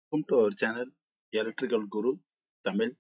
welcome to our channel electrical Guru Tamil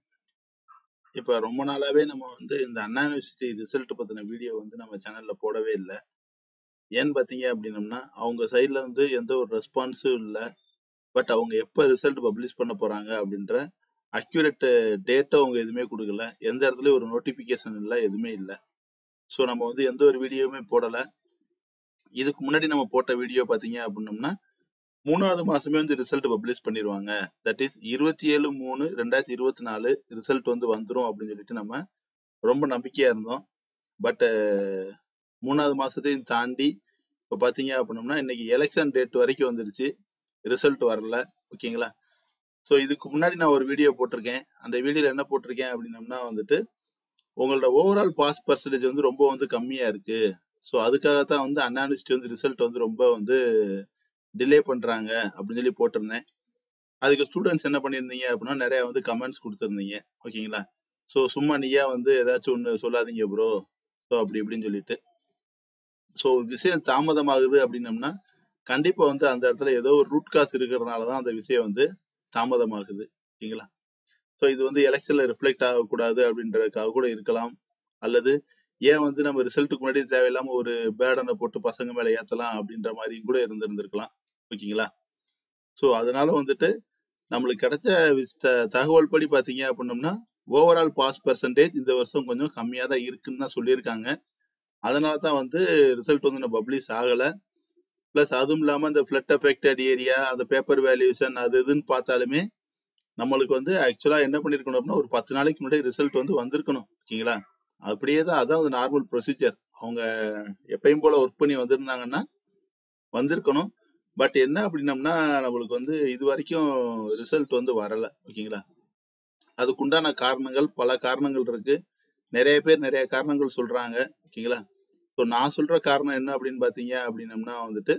இப்போ ரொம்ப நாளாவே நம்ம வந்து இந்த அண்ணா யூனிவர்சிட்டி ரிசல்ட் பத்தின வீடியோ வந்து நம்ம சேனல்ல போடவே இல்லை ஏன்னு பார்த்தீங்க அப்படின்னம்னா அவங்க சைடில் வந்து எந்த ஒரு ரெஸ்பான்ஸும் இல்லை பட் அவங்க எப்போ ரிசல்ட் பப்ளிஷ் பண்ண போறாங்க அப்படின்ற அக்யூரேட் டேட்டை அவங்க எதுவுமே கொடுக்கல எந்த இடத்துலயும் ஒரு நோட்டிஃபிகேஷன் இல்லை எதுவுமே இல்லை ஸோ நம்ம வந்து எந்த ஒரு வீடியோவுமே போடலை இதுக்கு முன்னாடி நம்ம போட்ட வீடியோ பார்த்தீங்க அப்படின்னம்னா மூணாவது மாசமே வந்து ரிசல்ட் பப்ளிஷ் பண்ணிடுவாங்க தட் இஸ் இருபத்தி ஏழு மூணு ரெண்டாயிரத்தி இருபத்தி நாலு ரிசல்ட் வந்து வந்துடும் அப்படின்னு சொல்லிட்டு நம்ம ரொம்ப நம்பிக்கையா இருந்தோம் பட் மூணாவது மாசத்தையும் தாண்டி இப்போ பார்த்தீங்க அப்படின்னம்னா இன்னைக்கு எலெக்ஷன் டேட் வரைக்கும் வந்துருச்சு ரிசல்ட் வரல ஓகேங்களா ஸோ இதுக்கு முன்னாடி நான் ஒரு வீடியோ போட்டிருக்கேன் அந்த வீடியோவில் என்ன போட்டிருக்கேன் அப்படின்னம்னா வந்துட்டு உங்களோட ஓவரால் பாஸ் பர்சன்டேஜ் வந்து ரொம்ப வந்து கம்மியா இருக்கு ஸோ அதுக்காகத்தான் வந்து அண்ணா யூனிவர்சிட்டி வந்து ரிசல்ட் வந்து ரொம்ப வந்து டிலே பண்றாங்க அப்படின்னு சொல்லி போட்டிருந்தேன் அதுக்கு ஸ்டூடெண்ட்ஸ் என்ன பண்ணியிருந்தீங்க அப்படின்னா நிறைய வந்து கமெண்ட்ஸ் கொடுத்துருந்தீங்க ஓகேங்களா ஸோ சும்மா நீயா வந்து ஏதாச்சும் ஒன்று சொல்லாதீங்க ப்ரோ ஸோ அப்படி இப்படின்னு சொல்லிட்டு ஸோ விஷயம் தாமதமாகுது அப்படின்னம்னா கண்டிப்பா வந்து அந்த இடத்துல ஏதோ ஒரு ரூட் காசு இருக்கிறதுனால தான் அந்த விஷயம் வந்து தாமதமாகுது ஓகேங்களா ஸோ இது வந்து எலெக்ஷன்ல ரிஃப்ளெக்ட் ஆகக்கூடாது அப்படின்றதுக்காக கூட இருக்கலாம் அல்லது ஏன் வந்து நம்ம ரிசல்ட்டுக்கு முன்னாடி தேவையில்லாம ஒரு பேடனை போட்டு பசங்க மேல ஏத்தலாம் அப்படின்ற மாதிரியும் கூட இருந்திருந்திருக்கலாம் ஓகேங்களா ஸோ அதனால வந்துட்டு நம்மளுக்கு கிடைச்ச விஸ்- த- தகவல் படி பாத்தீங்க அப்படின்னம்னா ஓவரால் பாஸ் பர்சன்டேஜ் இந்த வருஷம் கொஞ்சம் கம்மியா தான் இருக்குன்னு தான் சொல்லியிருக்காங்க அதனால தான் வந்து ரிசல்ட் வந்து நம்ம பப்ளிஷ் ஆகல ப்ளஸ் அதுவும் இல்லாம இந்த ஃபிளட் அஃபெக்டட் ஏரியா அந்த பேப்பர் வேல்யூஷன் அது இதுன்னு பார்த்தாலுமே நம்மளுக்கு வந்து ஆக்சுவலா என்ன பண்ணிருக்கணும் அப்படின்னா ஒரு பத்து நாளைக்கு முன்னாடி ரிசல்ட் வந்து வந்திருக்கணும் ஓகேங்களா அப்படியே தான் அதான் வந்து நார்மல் ப்ரொசீஜர் அவங்க எப்பயும் போல ஒர்க் பண்ணி வந்திருந்தாங்கன்னா வந்திருக்கணும் பட் என்ன அப்படின்னம்னா நம்மளுக்கு வந்து இது வரைக்கும் ரிசல்ட் வந்து வரல ஓகேங்களா அதுக்குண்டான காரணங்கள் பல காரணங்கள் இருக்கு நிறைய பேர் நிறைய காரணங்கள் சொல்றாங்க ஓகேங்களா ஸோ நான் சொல்ற காரணம் என்ன அப்படின்னு பாத்தீங்க அப்படின்னம்னா வந்துட்டு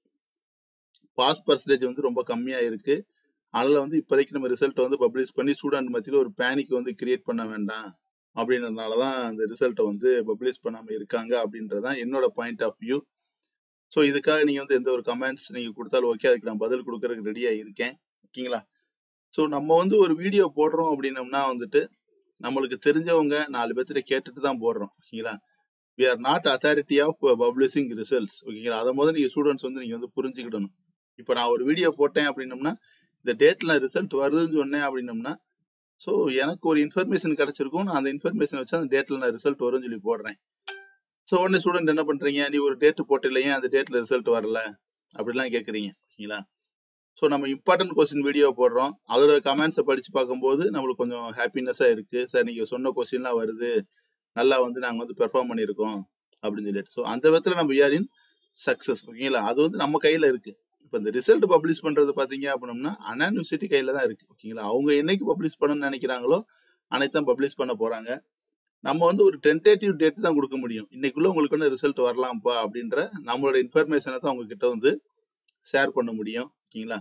பாஸ் பர்சன்டேஜ் வந்து ரொம்ப கம்மியா இருக்கு அதனால வந்து இப்போதைக்கு நம்ம ரிசல்ட் வந்து பப்ளிஷ் பண்ணி ஸ்டூடெண்ட் மத்தியில் ஒரு பேனிக் வந்து கிரியேட் பண்ண வேண்டாம் அப்படின்றதுனால தான் அந்த ரிசல்ட்டை வந்து பப்ளிஷ் பண்ணாம இருக்காங்க அப்படின்றதான் என்னோட பாயிண்ட் ஆஃப் வியூ ஸோ இதுக்காக நீங்க வந்து எந்த ஒரு கமெண்ட்ஸ் நீங்க கொடுத்தாலும் ஓகே அதுக்கு நான் பதில் கொடுக்கறதுக்கு ரெடியா இருக்கேன் ஓகேங்களா ஸோ நம்ம வந்து ஒரு வீடியோ போடுறோம் அப்படின்னம்னா வந்துட்டு நம்மளுக்கு தெரிஞ்சவங்க நாலு பேர்த்திட்ட கேட்டுட்டு தான் போடுறோம் ஓகேங்களா we are not authority of publishing results ஓகேங்களா அதை முதல்ல நீங்க ஸ்டூடெண்ட்ஸ் வந்து நீங்க வந்து புரிஞ்சுக்கிடணும் இப்போ நான் ஒரு வீடியோ போட்டேன் அப்படின்னம்னா இந்த டேட்ல ரிசல்ட் வருதுன்னு சொன்னேன் அப்படின்னம்னா ஸோ எனக்கு ஒரு இன்ஃபர்மேஷன் கிடைச்சிருக்கும் நான் அந்த இன்ஃபர்மேஷன் வச்சு அந்த டேட்ல நான் ரிசல்ட் வரும்னு சொல்லி போடுறேன் ஸோ உடனே ஸ்டூடெண்ட் என்ன பண்றீங்க நீ ஒரு டேட் போட்டில்லையே அந்த டேட்ல ரிசல்ட் வரல அப்படிலாம் கேட்குறீங்க ஓகேங்களா ஸோ நம்ம இம்பார்ட்டன்ட் கொஸ்டின் வீடியோ போடுறோம் அதோட கமெண்ட்ஸை படிச்சு பார்க்கும்போது நம்மளுக்கு கொஞ்சம் ஹாப்பினஸ்ஸாக இருக்கு சார் நீங்க சொன்ன கொஸ்டின்லாம் வருது நல்லா வந்து நாங்கள் வந்து பெர்ஃபார்ம் பண்ணியிருக்கோம் அப்படின்னு சொல்லிட்டு ஸோ அந்த விதத்தில் நம்ம விஆர் இன் சக்ஸஸ் ஓகேங்களா அது வந்து நம்ம கையில் இருக்கு இப்போ இந்த ரிசல்ட் பப்ளிஷ் பண்றது பாத்தீங்க அப்படின்னா அண்ணா யூனிவர்சிட்டி கையில தான் இருக்கு ஓகேங்களா அவங்க என்னைக்கு பப்ளிஷ் பண்ணணும்னு நினைக்கிறாங்களோ அன்னைக்கு தான் பப்ளிஷ் பண்ண போறாங்க நம்ம வந்து ஒரு டென்டேட்டிவ் டேட் தான் கொடுக்க முடியும் இன்னைக்குள்ள உங்களுக்கு வந்து ரிசல்ட் வரலாம்ப்பா அப்படின்ற நம்மளோட இன்ஃபர்மேஷனை தான் அவங்க கிட்ட வந்து ஷேர் பண்ண முடியும் ஓகேங்களா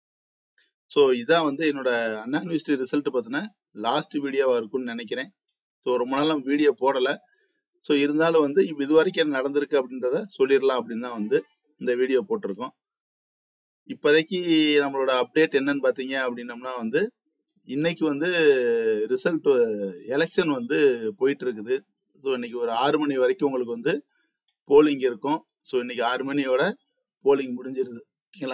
ஸோ இதான் வந்து என்னோட அண்ணா யூனிவர்சிட்டி ரிசல்ட் பத்தின லாஸ்ட் வீடியோவா இருக்கும்னு நினைக்கிறேன் ஸோ ரொம்ப நாள் வீடியோ போடல ஸோ இருந்தாலும் வந்து இப்ப இது வரைக்கும் என்ன நடந்திருக்கு அப்படின்றத சொல்லிடலாம் அப்படின்னு தான் வந்து இந்த வீடியோ போட்டிருக்கோம் இப்போதைக்கு நம்மளோட அப்டேட் என்னன்னு பார்த்தீங்க அப்படின்னம்னா வந்து இன்னைக்கு வந்து ரிசல்ட் எலெக்ஷன் வந்து போயிட்டு இருக்குது ஸோ இன்னைக்கு ஒரு ஆறு மணி வரைக்கும் உங்களுக்கு வந்து போலிங் இருக்கும் ஸோ இன்னைக்கு ஆறு மணியோட போலிங் முடிஞ்சிருது ஓகேங்களா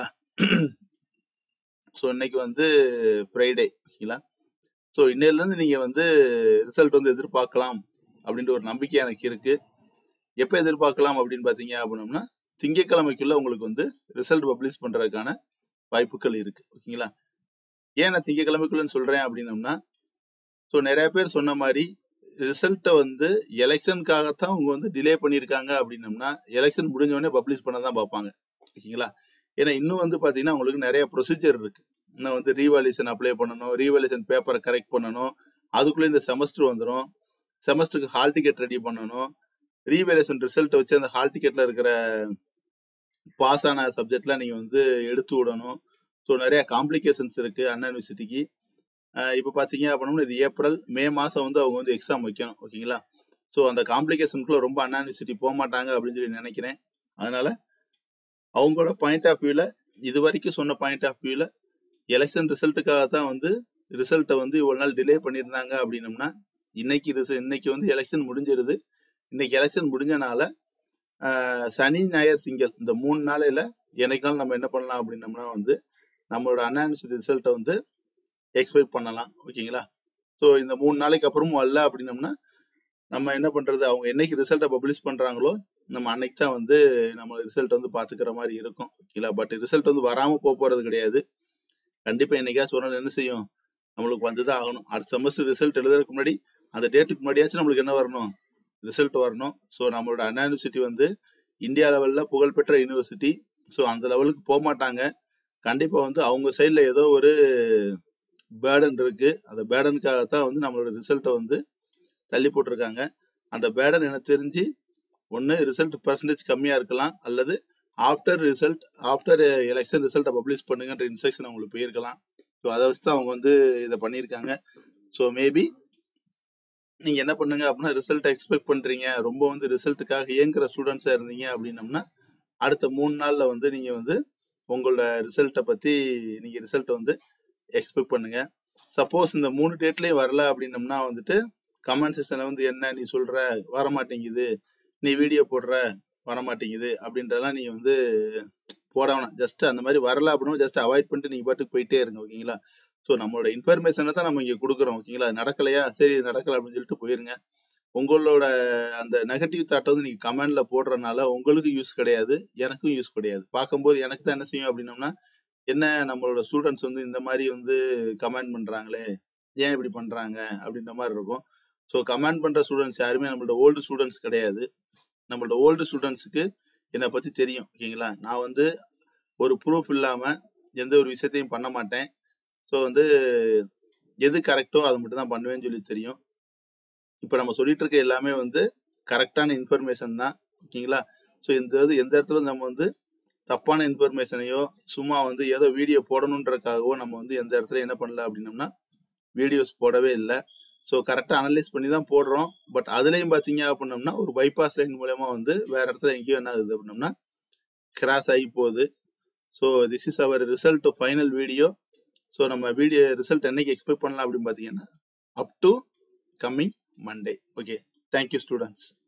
ஸோ இன்னைக்கு வந்து ஃப்ரைடே ஓகேங்களா ஸோ இன்னையிலேருந்து நீங்கள் வந்து ரிசல்ட் வந்து எதிர்பார்க்கலாம் அப்படின்ற ஒரு நம்பிக்கை எனக்கு இருக்கு எப்போ எதிர்பார்க்கலாம் அப்படின்னு பார்த்தீங்க அப்படின்னம்னா திங்கட்கிழமைக்குள்ள உங்களுக்கு வந்து ரிசல்ட் பப்ளிஷ் பண்றதுக்கான வாய்ப்புகள் இருக்கு ஓகேங்களா ஏன் நான் திங்கட்கிழமைக்குள்ளன்னு சொல்றேன் அப்படின்னம்னா ஸோ நிறைய பேர் சொன்ன மாதிரி ரிசல்ட்டை வந்து எலெக்ஷனுக்காகத்தான் அவங்க வந்து டிலே பண்ணியிருக்காங்க அப்படின்னம்னா எலெக்ஷன் முடிஞ்ச உடனே பப்ளிஷ் பண்ண தான் பார்ப்பாங்க ஓகேங்களா ஏன்னா இன்னும் வந்து பார்த்தீங்கன்னா உங்களுக்கு நிறைய ப்ரொசீஜர் இருக்கு இன்னும் வந்து ரீவால்யூஷன் அப்ளை பண்ணணும் ரீவால்யூஷன் பேப்பரை கரெக்ட் பண்ணணும் அதுக்குள்ளே இந்த செமஸ்டர் வந்துடும் செமஸ்டருக்கு ஹால் டிக்கெட் ரெடி பண்ணணும் ரீவேலேஷன் ரிசல்ட் வச்சு அந்த ஹால் டிக்கெட்ல இருக்கிற பாஸ் ஆன சப்ஜெக்ட்ல நீங்க வந்து எடுத்து விடணும் ஸோ நிறைய காம்ப்ளிகேஷன்ஸ் இருக்கு அண்ணா யூனிவர்சிட்டிக்கு இப்போ பார்த்தீங்க அப்படின்னா இது ஏப்ரல் மே மாசம் வந்து அவங்க வந்து எக்ஸாம் வைக்கணும் ஓகேங்களா ஸோ அந்த காம்ப்ளிகேஷனுக்குள்ள ரொம்ப அண்ணா யூனிவர்சிட்டி போக மாட்டாங்க அப்படின்னு சொல்லி நினைக்கிறேன் அதனால அவங்களோட பாயிண்ட் ஆஃப் வியூல இது வரைக்கும் சொன்ன பாயிண்ட் ஆஃப் வியூல எலெக்ஷன் ரிசல்ட்டுக்காக தான் வந்து ரிசல்ட்டை வந்து இவ்வளவு நாள் டிலே பண்ணியிருந்தாங்க அப்படின்னம்னா இன்னைக்கு ரிச- இன்னைக்கு வந்து எலெக்ஷன் முடிஞ்சிருது இன்னைக்கு எலெக்ஷன் முடிஞ்சனால ஆஹ், சனி ஞாயிறு திங்கள் இந்த மூணு நாளையில என்னைக்காலும் நம்ம என்ன பண்ணலாம் அப்படின்னம்னா வந்து நம்மளோட அன்ஆன்ஸ்டு ரிசல்ட்டை வந்து எக்ஸ்பெக்ட் பண்ணலாம் ஓகேங்களா ஸோ இந்த மூணு நாளைக்கு அப்புறமும் வரல அப்படின்னம்னா நம்ம என்ன பண்றது அவங்க என்னைக்கு ரிசல்ட்டை பப்ளிஷ் பண்றாங்களோ நம்ம அன்னைக்கு தான் வந்து நம்ம ரிசல்ட் வந்து பாத்துக்கிற மாதிரி இருக்கும் ஓகேங்களா பட் ரிசல்ட் வந்து வராம போக போறது கிடையாது கண்டிப்பா என்னைக்காச்சும் ஒரு நாள் என்ன செய்யும் நம்மளுக்கு வந்துதான் ஆகணும் அடுத்த செமஸ்டர் ரிசல்ட் எழுதுறதுக்கு முன்னாடி அந்த டேட்டுக்கு முன்னாடியாச்சும் நம்மளுக்கு என்ன வரணும் ரிசல்ட் வரணும் ஸோ நம்மளோட அண்ணா யூனிவர்சிட்டி வந்து இந்தியா லெவல்ல புகழ்பெற்ற யூனிவர்சிட்டி ஸோ அந்த லெவலுக்கு போக மாட்டாங்க கண்டிப்பா வந்து அவங்க சைட்ல ஏதோ ஒரு பேர்டன் இருக்கு அந்த பேர்டனுக்காக தான் வந்து நம்மளோட ரிசல்ட்டை வந்து தள்ளி போட்டிருக்காங்க அந்த பேர்டன் எனக்கு தெரிஞ்சு ஒன்று ரிசல்ட் பர்சன்டேஜ் கம்மியாக இருக்கலாம் அல்லது ஆஃப்டர் ரிசல்ட் ஆஃப்டர் எலெக்ஷன் ரிசல்ட்டை பப்ளிஷ் பண்ணுங்கன்ற இன்ஸ்ட்ரக்ஷன் அவங்களுக்கு போயிருக்கலாம் ஸோ அதை வச்சு தான் அவங்க வந்து இதை பண்ணியிருக்காங்க ஸோ மேபி நீங்கள் என்ன பண்ணுங்க அப்படின்னா ரிசல்ட்டை எக்ஸ்பெக்ட் பண்ணுறீங்க ரொம்ப வந்து ரிசல்ட்டுக்காக இயங்குற ஸ்டூடெண்ட்ஸாக இருந்தீங்க அப்படின்னம்னா அடுத்த மூணு நாளில் வந்து நீங்கள் வந்து உங்களோட ரிசல்ட்டை பற்றி நீங்கள் ரிசல்ட்டை வந்து எக்ஸ்பெக்ட் பண்ணுங்க சப்போஸ் இந்த மூணு டேட்லேயும் வரல அப்படின்னம்னா வந்துட்டு கமெண்ட் செக்ஷனில் வந்து என்ன நீ சொல்ற வர மாட்டேங்குது நீ வீடியோ போடுற வர மாட்டேங்குது அப்படின்றதெல்லாம் நீங்க வந்து போட வேணாம் ஜஸ்ட் அந்த மாதிரி வரல அப்படின்னா ஜஸ்ட் அவாய்ட் பண்ணிட்டு நீங்க பாட்டுக்கு போயிட்டே இருங்க ஓகேங்களா ஸோ நம்மளோட இன்ஃபர்மேஷனை தான் நம்ம இங்க கொடுக்குறோம் ஓகேங்களா அது நடக்கலையா சரி இது நடக்கல அப்படின்னு சொல்லிட்டு போயிருங்க உங்களோட அந்த நெகட்டிவ் தாட்டை வந்து நீங்க கமெண்ட்ல போடுறதுனால உங்களுக்கு யூஸ் கிடையாது எனக்கும் யூஸ் கிடையாது பார்க்கும்போது எனக்கு தான் என்ன செய்யும் அப்படின்னம்னா என்ன நம்மளோட ஸ்டூடெண்ட்ஸ் வந்து இந்த மாதிரி வந்து கமெண்ட் பண்றாங்களே ஏன் இப்படி பண்றாங்க அப்படின்ற மாதிரி இருக்கும் ஸோ கமெண்ட் பண்ற ஸ்டூடெண்ட்ஸ் யாருமே நம்மளோட ஓல்டு ஸ்டூடெண்ட்ஸ் கிடையாது நம்மளோட ஓல்டு ஸ்டூடெண்ட்ஸுக்கு என்னை பத்தி தெரியும் ஓகேங்களா நான் வந்து ஒரு ப்ரூஃப் இல்லாம எந்த ஒரு விஷயத்தையும் பண்ண மாட்டேன் ஸோ வந்து எது கரெக்டோ அதை மட்டும் தான் பண்ணுவேன்னு சொல்லி தெரியும் இப்போ நம்ம சொல்லிட்டு இருக்க எல்லாமே வந்து கரெக்டான இன்ஃபர்மேஷன் தான் ஓகேங்களா ஸோ இந்த இது எந்த இடத்துல நம்ம வந்து தப்பான இன்ஃபர்மேஷனையோ சும்மா வந்து ஏதோ வீடியோ போடணுன்றதுக்காகவோ நம்ம வந்து எந்த இடத்துல என்ன பண்ணல அப்படின்னம்னா வீடியோஸ் போடவே இல்லை ஸோ கரெக்டாக அனலைஸ் பண்ணி தான் போடுறோம் பட் அதுலேயும் பார்த்தீங்க அப்படின்னம்னா ஒரு பைபாஸ் லைன் மூலயமா வந்து வேற இடத்துல எங்கேயோ என்ன ஆகுது அப்படின்னம்னா கிராஸ் ஆகி போகுது so this is our result final video so நம்ம வீடியோ ரிசல்ட் என்னைக்கு எக்ஸ்பெக்ட் பண்ணலாம் அப்படின்னு பார்த்தீங்கன்னா up to coming Monday okay thank you students